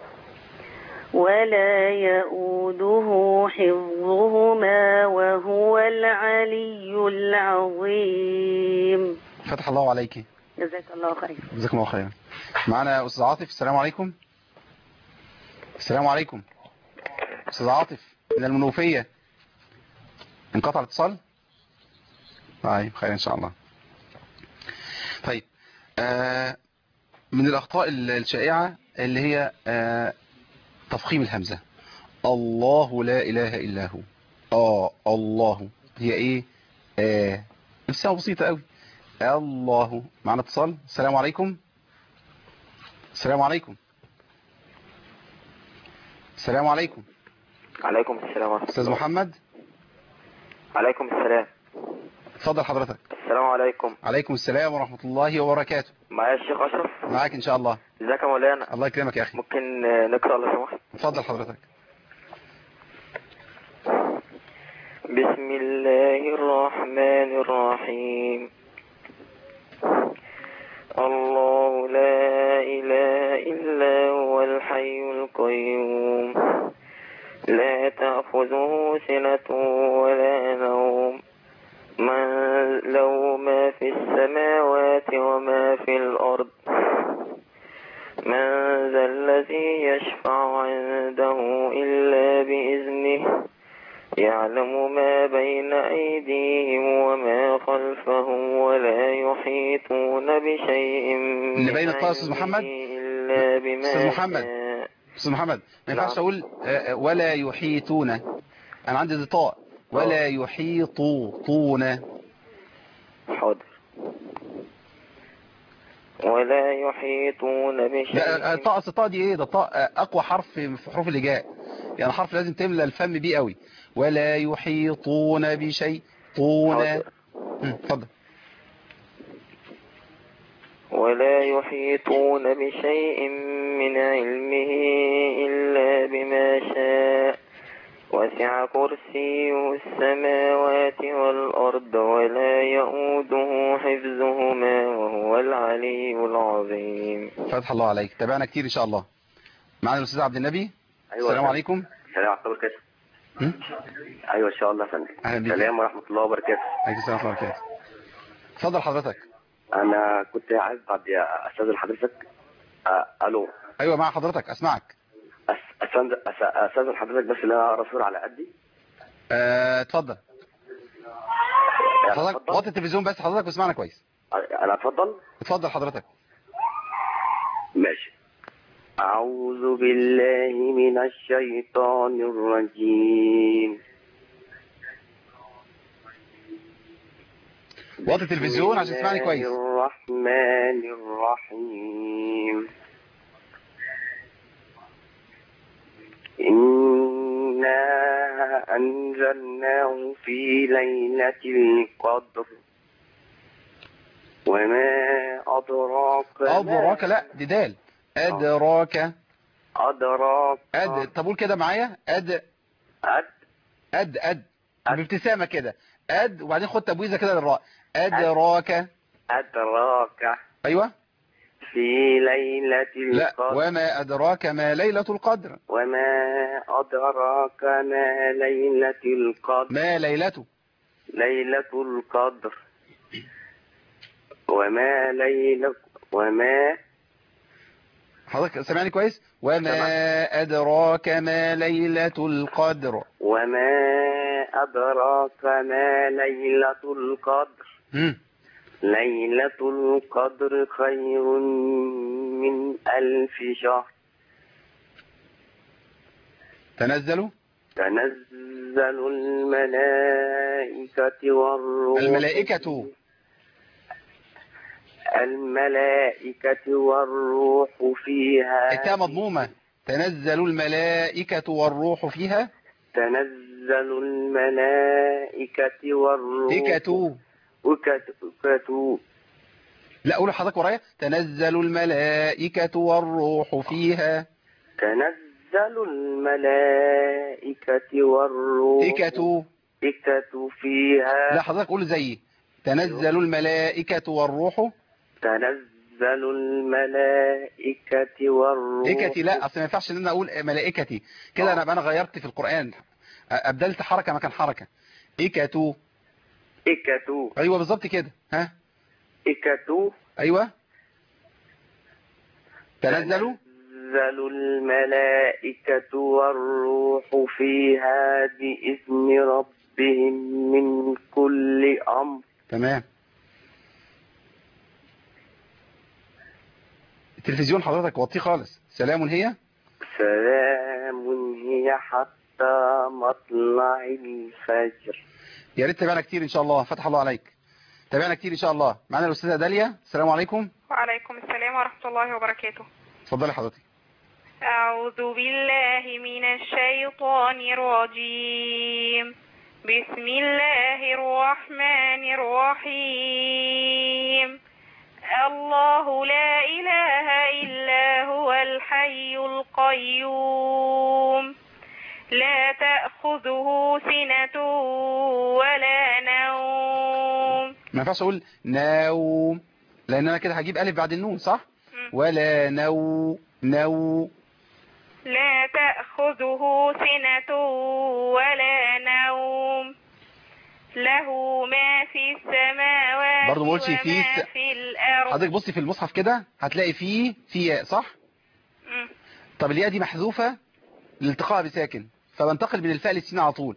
ولا يؤوده حفظهما وهو العلي العظيم فتح الله عليك جزاك الله خير جزاكم الله خيرا معنا أستاذ عاطف السلام عليكم السلام عليكم أستاذ عاطف من المنوفية انقطع الاتصال طيب خير إن شاء الله طيب آه من الأخطاء الشائعة اللي هي آه تفخيم الهمزة الله لا إله إلا هو آه الله هي إيه آه ابتسامة بسيطة قوي الله معنا اتصال السلام عليكم السلام عليكم السلام عليكم عليكم السلام ورحمة أستاذ الله محمد عليكم السلام اتفضل حضرتك السلام عليكم عليكم السلام ورحمة الله وبركاته معايا الشيخ أشرف معاك إن شاء الله ازيك يا مولانا الله يكرمك يا أخي ممكن آه، نقرأ لو سمحت اتفضل حضرتك بسم الله الرحمن الرحيم الله لا إله إلا هو الحي القيوم لا تأخذه سنة ولا نوم من له ما في السماوات وما في الأرض من ذا الذي يشفع عنده إلا بإذنه يعلم ما بين أيديهم وما خلفهم ولا يحيطون بشيء من اللي بين الطاء يا أستاذ محمد؟ علمه إلا بما أستاذ محمد. شاء. استاذ محمد ما ينفعش نعم. اقول آه، آه، ولا يحيطون انا عندي دي طاء ولا يحيطون حاضر ولا يحيطون بشيء لا آه، طاء أصل الطاء دي ايه ده طاء آه، اقوى حرف في في حروف الهجاء يعني حرف لازم تملى الفم بيه قوي ولا يحيطون بشيء طون حاضر. مم، اتفضل ولا يحيطون بشيء من علمه إلا بما شاء وسع كرسيه السماوات والأرض ولا يؤوده حفظهما وهو العلي العظيم فتح الله عليك تابعنا كتير ان شاء الله معنا الاستاذ عبد النبي أيوة السلام عليكم السلام ورحمة الله وبركاته مم؟ أيوة إن شاء الله يا فندم اهلا بيك السلام ورحمة الله وبركاته عليكم السلام ورحمه الله وبركاته اتفضل حضرتك أنا كنت عايز بعد أستاذن حضرتك آه، ألو ايوه مع حضرتك اسمعك أس- أستاذن أس- أستاذن حضرتك بس اللي أنا رسول على قدي آه، اتفضل يعني حضرتك اتفضل. وطي التلفزيون بس حضرتك واسمعنا كويس أنا أتفضل اتفضل حضرتك ماشي أعوذ بالله من الشيطان الرجيم وطي التلفزيون عشان تسمعني بسم كويس الله الرحمن الرحيم إنا أنزلناه في ليلة القدر وما أدراك ما أدراك لا دي دال أدراك أدراك أد طب قول كده معايا أد أد أد أد بابتسامة كده أد وبعدين خد تبويزة كده للراء أدراك أدراك أيوة في ليلة لا القدر وما أدراك ما ليلة القدر وما أدراك ما ليلة القدر ما ليلته ليلة القدر وما ليلة وما حضرتك سامعني كويس وما أدراك ما ليلة القدر وما أدراك ما ليلة القدر مم. ليلة القدر خير من ألف شهر تنزلوا تنزل الملائكة والروح الملائكة الملائكة والروح فيها التاء مضمومة تنزل الملائكة والروح فيها تنزل الملائكة والروح إكتو وكت- وكتو لا قولوا حضرتك ورايا تنزل الملائكة والروح فيها تنزل الملائكة والروح إكتو إكتو فيها لا حضرتك قول زيي تنزل الملائكة والروح تنزل الملائكة والروح إكتي لا أصل ما ينفعش إن أنا أقول ملائكتي كده أنا بقى أنا غيرت في القرآن أبدلت حركة مكان حركة إكتو إكتو أيوة بالظبط كده ها إكتو أيوة تنزلوا تنزل الملائكة والروح فيها بإذن ربهم من كل أمر تمام التلفزيون حضرتك وطيه خالص سلام هي سلام هي حتى مطلع الفجر يا ريت تابعنا كتير ان شاء الله فتح الله عليك تابعنا كتير ان شاء الله معانا الاستاذه داليا السلام عليكم وعليكم السلام ورحمة الله وبركاته اتفضلي حضرتك أعوذ بالله من الشيطان الرجيم بسم الله الرحمن الرحيم الله لا إله إلا هو الحي القيوم لا تأخذه سنة ولا نوم ما ينفعش اقول نوم لان انا كده هجيب الف بعد النون صح ولا نو نو لا تأخذه سنة ولا نوم له ما في السماوات برضه ما قلتش في وما س- في الأرض حضرتك بصي في المصحف كده هتلاقي فيه في ياء صح مم. طب الياء دي محذوفه لالتقاء بساكن فبنتقل من الفاء للسين على طول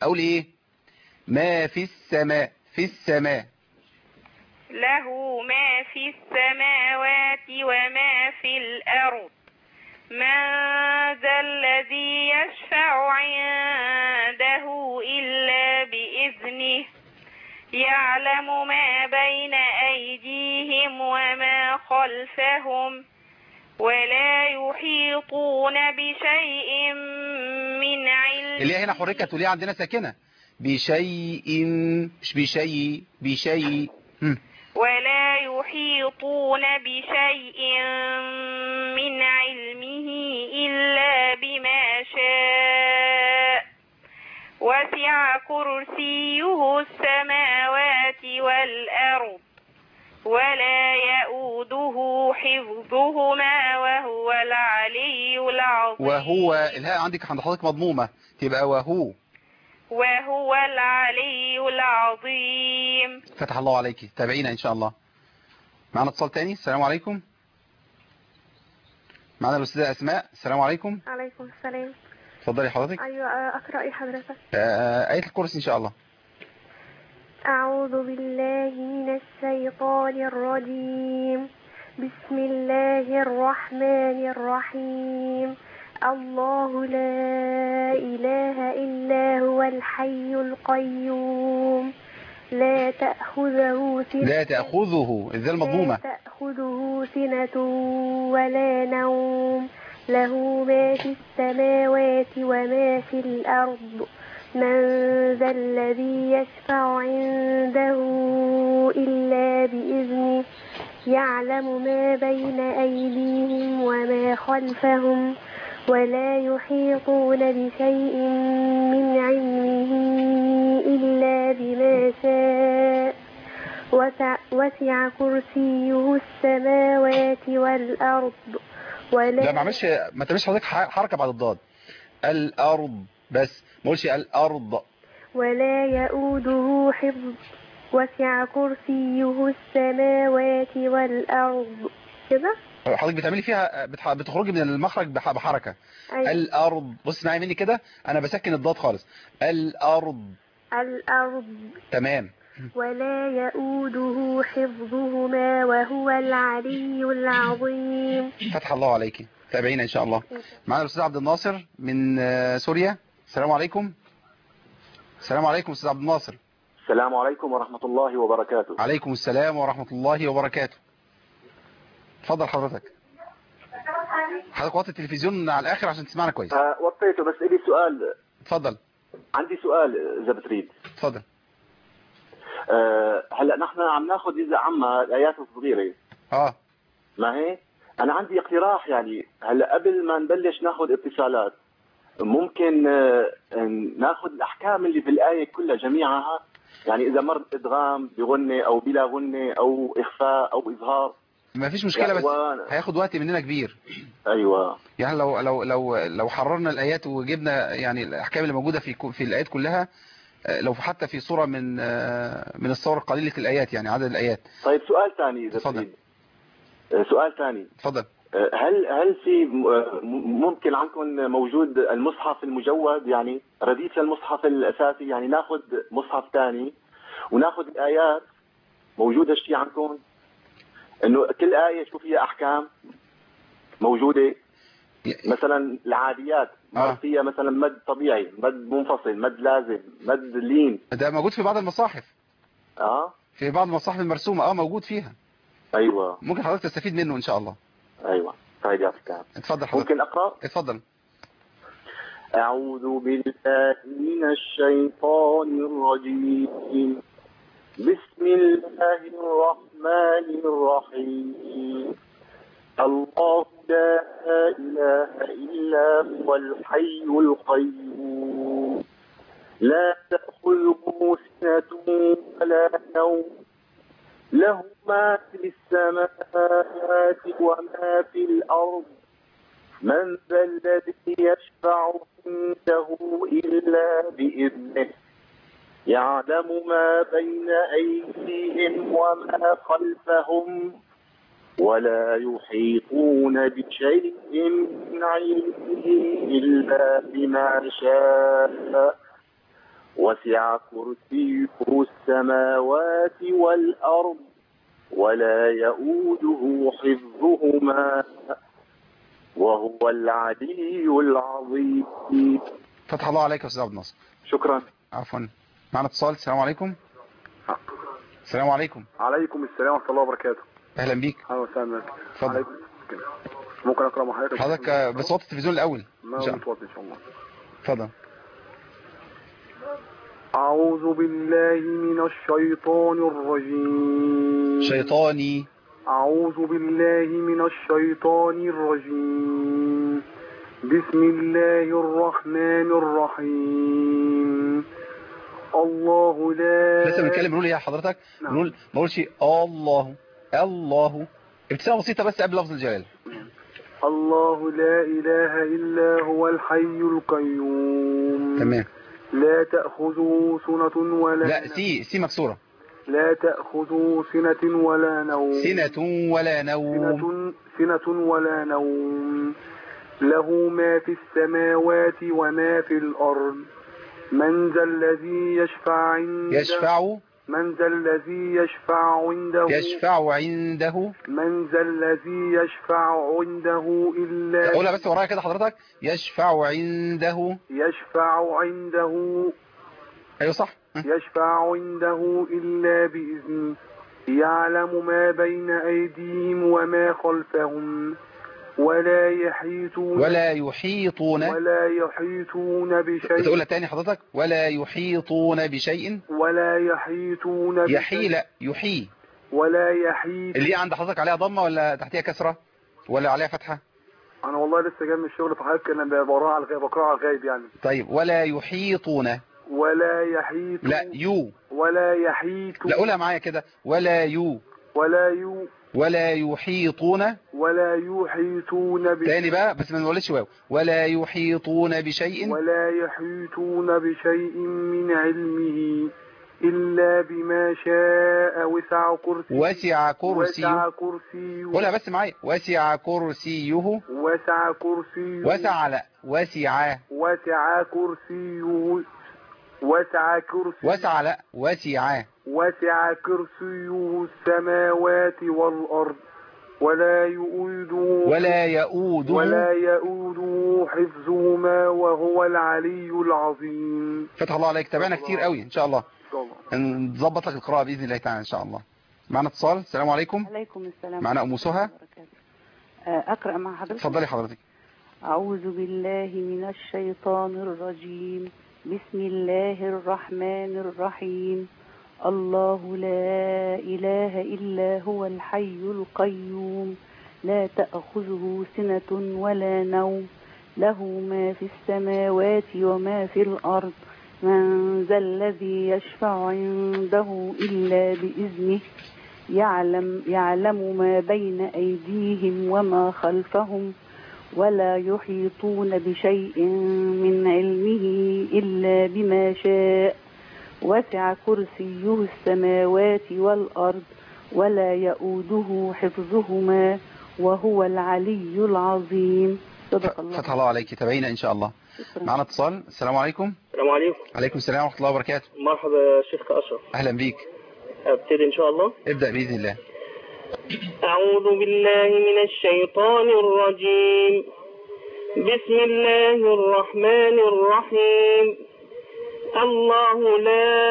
اقول ايه ما في السماء في السماء له ما في السماوات وما في الأرض من ذا الذي يشفع عنده إلا بإذنه يعلم ما بين أيديهم وما خلفهم ولا يحيطون بشيء من علمه اللي هي هنا حركت وليه عندنا ساكنة بشيء مش بشيء بشيء هم. ولا يحيطون بشيء من علمه إلا بما شاء وسع كرسيه السماوات والأرض ولا يؤوده حفظهما وهو العلي العظيم وهو الهاء عندك عند حضرتك مضمومة تبقى وهو وهو العلي العظيم فتح الله عليك تابعينا ان شاء الله معنا اتصال تاني السلام عليكم معنا الاستاذه اسماء السلام عليكم عليكم السلام اتفضلي حضرتك أيوة آه، أقرأ إيه حضرتك آه، آية الكرسي ان شاء الله أعوذ بالله من الشيطان الرجيم بسم الله الرحمن الرحيم الله لا إله إلا هو الحي القيوم لا تأخذه سنة لا تأخذه الذال مضمومة لا تأخذه سنة ولا نوم له ما في السماوات وما في الأرض من ذا الذي يشفع عنده إلا بإذنه يعلم ما بين أيديهم وما خلفهم ولا يحيطون بشيء من علمه إلا بما شاء وسع, وسع كرسيه السماوات والأرض ولا لا ما عملش ما تعملش حضرتك ح- حركة بعد الضاد الأرض بس ما قولش الأرض ولا يؤوده حفظ وسع كرسيه السماوات والأرض كده حضرتك بتعملي فيها بتح- بتخرجي من المخرج بح- بحركة أيوة. الأرض بص اسمعي مني كده أنا بسكن الضاد خالص الأرض الأرض تمام ولا يؤوده حفظهما وهو العلي العظيم فتح الله عليك تابعينا إن شاء الله معنا الأستاذ عبد الناصر من آه، سوريا السلام عليكم السلام عليكم أستاذ عبد الناصر السلام عليكم ورحمة الله وبركاته عليكم السلام ورحمة الله وبركاته اتفضل حضرتك حضرتك وطي التلفزيون على الآخر عشان تسمعنا كويس آه، وطيته بس إلي سؤال اتفضل عندي سؤال إذا بتريد اتفضل آه، هلا نحن عم ناخذ جزء عامة الآيات الصغيرة اه ما هي أنا عندي اقتراح يعني هلا قبل ما نبلش ناخذ اتصالات ممكن آه، ناخذ الأحكام اللي بالآية كلها جميعها يعني إذا مر إدغام بغنة أو بلا غنة أو إخفاء أو إظهار ما فيش مشكلة بس يعني هياخد وقت مننا كبير أيوة يعني لو لو لو لو حررنا الآيات وجبنا يعني الأحكام اللي موجودة في في الآيات كلها آه، لو حتى في صورة من آه، من الصور قليلة الآيات يعني عدد الآيات طيب سؤال ثاني إذا اتفضل. بتريد آه، سؤال ثاني اتفضل هل هل في م- ممكن عندكم موجود المصحف المجود يعني رديف للمصحف الاساسي يعني ناخذ مصحف ثاني وناخذ الايات موجوده شيء عندكم انه كل ايه شو فيها احكام موجوده مثلا العاديات آه. فيها مثلا مد طبيعي مد منفصل مد لازم مد لين ده موجود في بعض المصاحف اه في بعض المصاحف المرسومة اه موجود فيها ايوه ممكن حضرتك تستفيد منه إن شاء الله ايوه طيب يا فكان اتفضل حضرتك ممكن اقرا اتفضل أعوذ بالله من الشيطان الرجيم بسم الله الرحمن الرحيم الله لا إله إلا هو الحي القيوم لا تأخذه سنة ولا نوم له ما في السماوات وما في الأرض من ذا الذي يشفع عنده إلا بإذنه يعلم ما بين أيديهم وما خلفهم ولا يحيطون بشيء من علمه إلا بما شاء وسع كرسيه السماوات والأرض ولا يؤوده حفظهما وهو العلي العظيم فتح الله عليك يا استاذ عبد الناصر شكرا عفوا معنا اتصال السلام عليكم السلام عليكم عليكم السلام ورحمة الله وبركاته اهلا بيك أهلا وسهلا بك اتفضل. عليكم ممكن أقرأ مع حضرتك حضرتك آه، بس وطي التلفزيون الاول ما إن شاء الله. متوضي إن شاء الله اتفضل أعوذ بالله من الشيطان الرجيم شيطاني أعوذ بالله من الشيطان الرجيم بسم الله الرحمن الرحيم الله لا لسه بنتكلم بنقول ايه يا حضرتك نعم. بنقول ما بقولش الله الله ابتسامه بسيطه بس قبل لفظ الجلال الله لا إله إلا هو الحي القيوم تمام لا تأخذه سنة ولا لا نوم. سي سي مكسوره لا تأخذه سنة ولا نوم سنة ولا نوم سنة, سنة ولا نوم له ما في السماوات وما في الأرض من ذا الذي يشفع عنده يشفع من ذا الذي يشفع عنده يشفع عنده من ذا الذي يشفع عنده إلا قولها بس ورايا كده حضرتك يشفع عنده يشفع عنده ايوه صح يشفع عنده إلا بإذنه يعلم ما بين أيديهم وما خلفهم ولا يحيطون ولا يحيطون ولا يحيطون بشيء تقولها تاني حضرتك ولا يحيطون بشيء ولا يحيطون بشيء يحيي لا يحيي ولا يحيط اللي هي عند حضرتك عليها ضمه ولا تحتيها كسره ولا عليها فتحه أنا والله لسه جاي من الشغل في حضرتك أنا بقراها على الغيب بقراها على الغيب يعني طيب ولا يحيطون ولا يحيط لا يو ولا يحيط لا قولها معايا كده ولا يو ولا يو ولا يحيطون ولا يحيطون بشيء تاني بقى بس ما نقولش واو ولا يحيطون بشيء ولا يحيطون بشيء من علمه إلا بما شاء وسع كرسيه وسع كرسيه وسع كرسيه قولها بس معايا وسع كرسيه وسع كرسيه وسع لا وسع وسع كرسيه وسع كرسيه وسع لا وسع وسع كرسيه السماوات والأرض ولا يؤوده ولا يؤوده ولا يؤوده حفظهما وهو العلي العظيم فتح الله عليك تابعنا كتير قوي ان شاء الله إن شاء الله نظبط لك القراءة بإذن الله تعالى ان شاء الله معنا اتصال السلام عليكم عليكم السلام معنا ام سهى آه، أقرأ مع حضرتك اتفضلي حضرتك أعوذ بالله من الشيطان الرجيم بسم الله الرحمن الرحيم الله لا إله إلا هو الحي القيوم لا تأخذه سنة ولا نوم له ما في السماوات وما في الأرض من ذا الذي يشفع عنده إلا بإذنه يعلم, يعلم ما بين أيديهم وما خلفهم ولا يحيطون بشيء من علمه إلا بما شاء وسع كرسيه السماوات والأرض ولا يؤوده حفظهما وهو العلي العظيم صدق الله فتح الله عليك تابعينا ان شاء الله معنا اتصال السلام عليكم السلام عليكم عليكم السلام ورحمة الله وبركاته مرحبا يا شيخ أشرف اهلا بيك ابتدي إن شاء الله ابدأ بإذن الله أعوذ بالله من الشيطان الرجيم بسم الله الرحمن الرحيم الله لا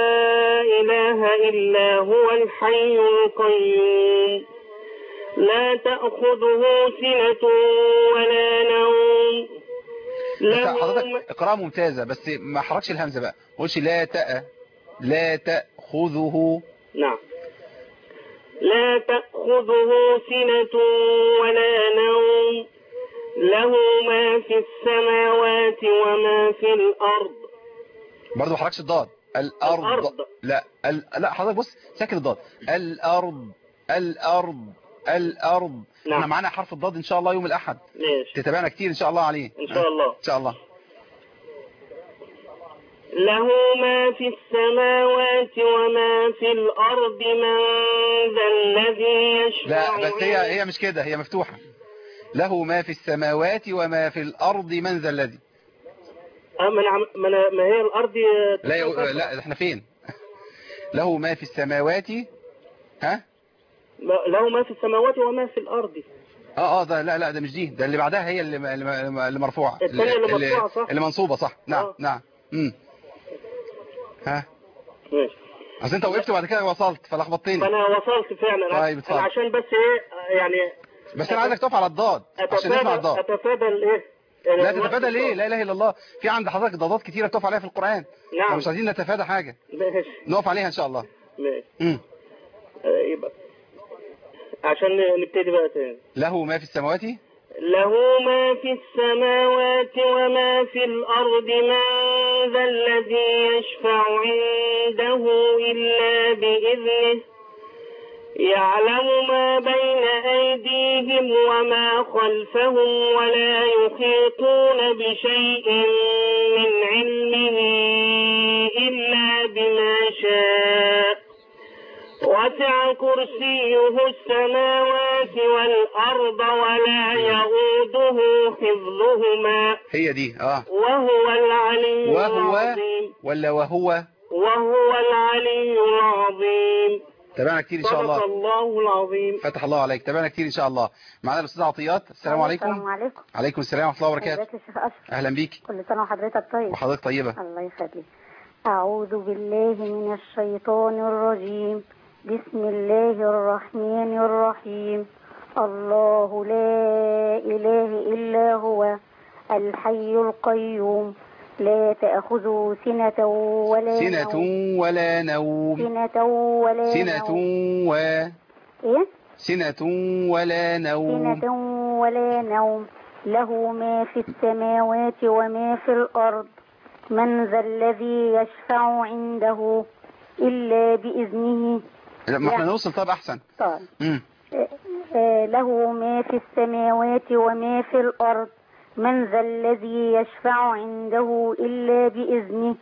إله إلا هو الحي القيوم لا تأخذه سنة ولا نوم بس حضرتك اقراء ممتازة بس ما حركش الهمزة بقى ما قولش لا تأ لا تأخذه نعم لا تأخذه سنة ولا نوم له ما في السماوات وما في الأرض برضه ما حركش الضاد الأرض الأرض. لا ال... لا حضرتك بص ساكن الضاد الأرض الأرض الأرض نعم. احنا معانا حرف الضاد ان شاء الله يوم الأحد ماشي تتابعنا كتير ان شاء الله عليه إن شاء الله ان شاء الله له ما في السماوات وما في الأرض من ذا الذي يشفع لا بس هي هي مش كده هي مفتوحة له ما في السماوات وما في الأرض من ذا الذي آه، ما أنا عم- ما أنا- ما هي الارض آه، لا يا- لا احنا فين له ما في السماوات ها ما- له ما في السماوات وما في الارض اه اه ده لا لا ده مش دي ده اللي بعدها هي اللي اللي اللي مرفوعه الثانية اللي مرفوعة، صح؟ اللي منصوبه صح نعم آه. نعم امم ها ماشي اصل انت وقفت وبعد كده وصلت فلخبطتني فانا وصلت فعلا أنا- طيب، اتفضل. أنا عشان بس ايه آه، يعني بس انا عايزك تقف على الضاد عشان نسمع اتفادى الضاد اتفادى الايه لا تتفادى ليه لا اله الا الله في عند حضرتك ضادات كتيره بتقف عليها في القران نعم. مش عايزين نتفادى حاجه ماشي نقف عليها ان شاء الله ماشي امم آه، يبقى عشان نبتدي بقى تاني له ما في السماوات له ما في السماوات وما في الأرض من ذا الذي يشفع عنده إلا بإذنه يعلم ما بين أيديهم وما خلفهم ولا يحيطون بشيء من علمه إلا بما شاء وسع كرسيه السماوات والأرض ولا يؤوده حفظهما هي دي اه وهو العلي وهو العظيم ولا وهو وهو العلي العظيم تابعنا كتير ان شاء صدق الله الله العظيم فتح الله عليك تابعنا كتير ان شاء الله معانا الاستاذ عطيات السلام عليكم السلام عليكم عليكم السلام ورحمه الله وبركاته ازيك يا شيخ اشرف اهلا بيك كل سنه وحضرتك طيب وحضرتك طيبه الله يخليك أعوذ بالله من الشيطان الرجيم بسم الله الرحمن الرحيم الله لا إله إلا هو الحي القيوم لا تأخذه سنة ولا سنة نوم ولا نوم سنة ولا سنة نوم و إيه؟ سنة ولا نوم سنة ولا نوم له ما في السماوات وما في الأرض من ذا الذي يشفع عنده إلا بإذنه لا، ما احنا يعني- نوصل طب احسن طيب. امم آه، له ما في السماوات وما في الأرض من ذا الذي يشفع عنده إلا بإذنه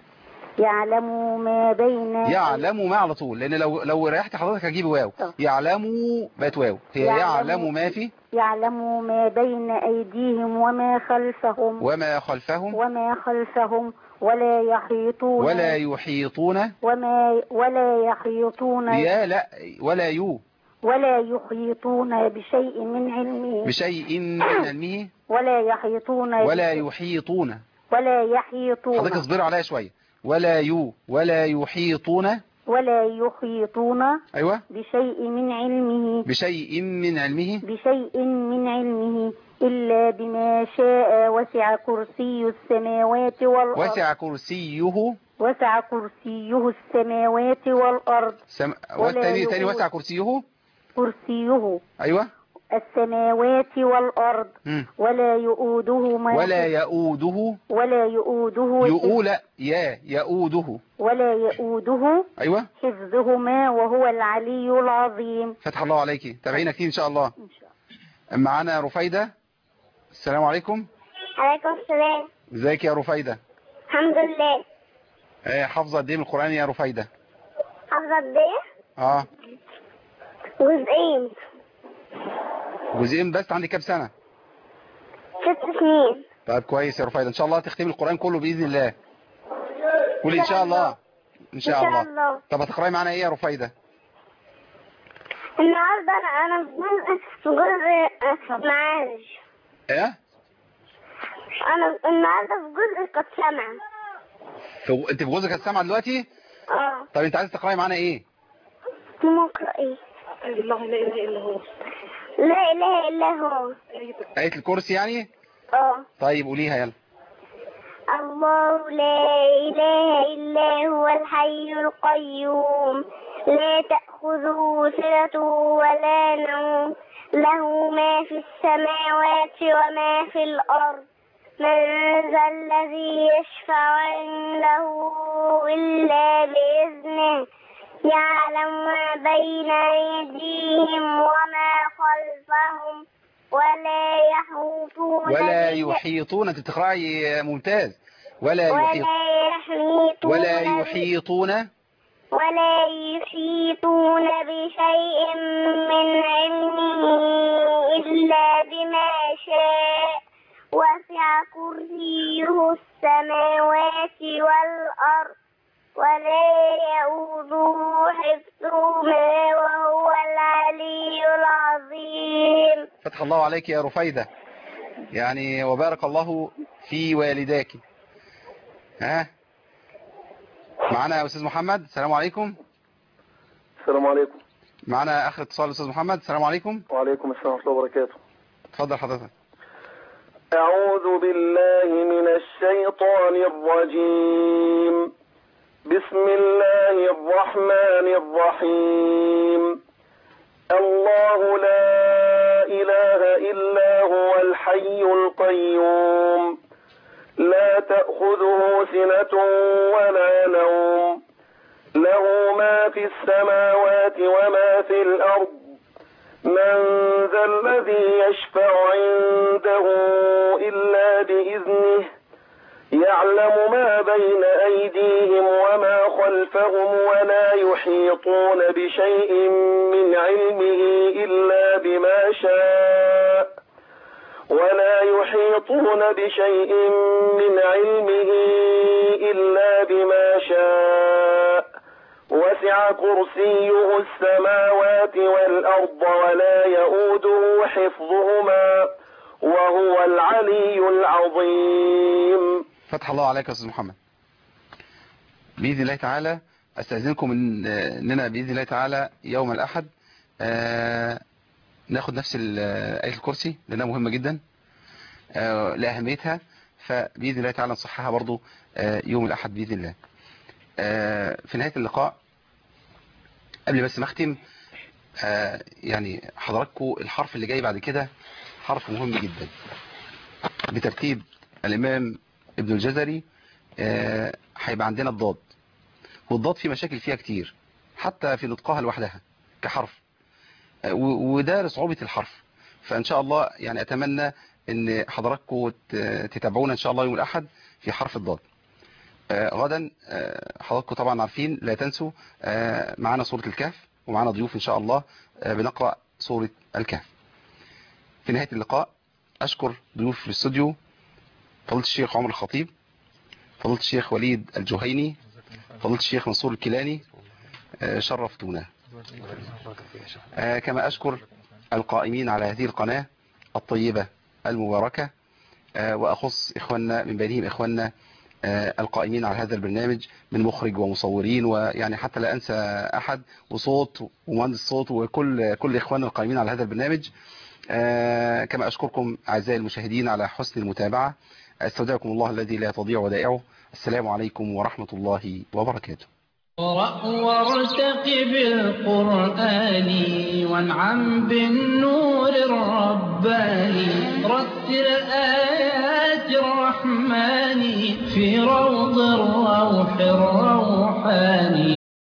يعلم ما بين يعلم ما على طول لان لو لو ريحت حضرتك هجيب واو يعلم بقت واو هي يعلم- يعلم ما في يعلم ما بين أيديهم وما خلفهم وما خلفهم وما خلفهم ولا يحيطون ولا يحيطون وما ولا يحيطون يا لا ولا يو ولا يحيطون بشيء من علمه بشيء من علمه ولا يحيطون ولا بشيء- يحيطون ولا يحيطون حضرتك اصبر عليا شويه ولا يو ولا يحيطون ولا يحيطون ايوه بشيء من علمه بشيء من علمه بشيء من علمه إلا بما شاء وسع كرسي السماوات والأرض وسع كرسيه وسع كرسيه السماوات والأرض سم... ولا والتاني تاني يؤوس- وسع كرسيه كرسيه ايوه السماوات والأرض مم. ولا يؤوده ما ولا يؤوده ولا يؤوده يؤول يا يؤوده ولا يؤوده ايوه حفظهما وهو العلي العظيم فتح الله عليكي تابعينا كتير ان شاء الله معانا رفايده السلام عليكم عليكم السلام ازيك يا رفايده الحمد لله ايه حافظه قد ايه من القران يا رفايده حافظة قد ايه؟ اه جزئين جزئين بس عندك كام سنه ست سنين طيب كويس يا رفايده ان شاء الله تختمي القران كله باذن الله قولي ان شاء الله ان شاء إن شاء الله الله. طب هتقراي معانا ايه يا رفايده النهارده انا انا في جزء في جزء آه، معارج ايه انا النهارده في جزء قد سمع في... انت في جوزك السامعه دلوقتي اه طب انت عايز تقراي معانا ايه مقرأ ايه الله لا اله الا هو لا اله الا هو ايه الكرسي يعني اه طيب قوليها يلا الله لا إله إلا هو الحي القيوم لا تأخذه سنة ولا نوم له ما في السماوات وما في الأرض من ذا الذي يشفع عنده إلا بإذنه يعلم ما بين أيديهم وما خلفهم ولا يحوطون ولا بشيء- يحيطون انت بتقراي ممتاز ولا يحيط ولا يحيطون ولا يحيطون ولا يحيطون بشيء من علمه إلا بما شاء وسع كرسيه السماوات والأرض ولا يؤوده حفظهما وهو العلي العظيم فتح الله عليك يا رفيدة يعني وبارك الله في والداك ها معنا يا أستاذ محمد السلام عليكم السلام عليكم معنا آخر اتصال أستاذ محمد السلام عليكم وعليكم السلام ورحمة الله وبركاته اتفضل حضرتك أعوذ بالله من الشيطان الرجيم بسم الله الرحمن الرحيم الله لا إله إلا هو الحي القيوم لا تأخذه سنة ولا نوم له ما في السماوات وما في الأرض من ذا الذي يشفع عنده إلا بإذنه يعلم ما بين أيديهم وما خلفهم ولا يحيطون بشيء من علمه إلا بما شاء ولا يحيطون بشيء من علمه إلا بما شاء وسع كرسيه السماوات والأرض ولا يؤوده حفظهما وهو العلي العظيم فتح الله عليك يا أستاذ محمد بإذن الله تعالى أستأذنكم إن- إننا بإذن الله تعالى يوم الأحد آه، ناخد نفس ال- آية الكرسي لأنها مهمة جدا آه، لأهميتها فبإذن الله تعالى نصحها برضو آه، يوم الأحد بإذن الله آه، في نهاية اللقاء قبل بس ما أختم آه، يعني حضراتكم الحرف اللي جاي بعد كده حرف مهم جدا بترتيب الإمام ابن الجزري آه، هيبقى عندنا الضاد والضاد في مشاكل فيها كتير حتى في نطقها لوحدها كحرف آه، و- وده لصعوبة الحرف فإن شاء الله يعني أتمنى أن حضراتكم ت- تتابعونا إن شاء الله يوم الأحد في حرف الضاد آه، غدا آه، حضراتكم طبعا عارفين لا تنسوا آه، معانا سورة الكهف ومعانا ضيوف إن شاء الله آه، بنقرأ سورة الكهف في نهاية اللقاء أشكر ضيوف في الاستوديو فضيلة الشيخ عمر الخطيب فضيلة الشيخ وليد الجهيني فضيلة الشيخ منصور الكيلاني آه، شرفتونا آه، كما أشكر القائمين على هذه القناة الطيبة المباركة آه، وأخص إخواننا من بينهم إخواننا آه، القائمين على هذا البرنامج من مخرج ومصورين ويعني حتى لا أنسى أحد وصوت ومهندس صوت وكل كل إخواننا القائمين على هذا البرنامج آه، كما أشكركم أعزائي المشاهدين على حسن المتابعة استودعكم الله الذي لا تضيع ودائعه السلام عليكم ورحمة الله وبركاته اقرأ وارتقب القرآن وانعم بالنور الرباني رتل آيات الرحمن في روض الروح الروحاني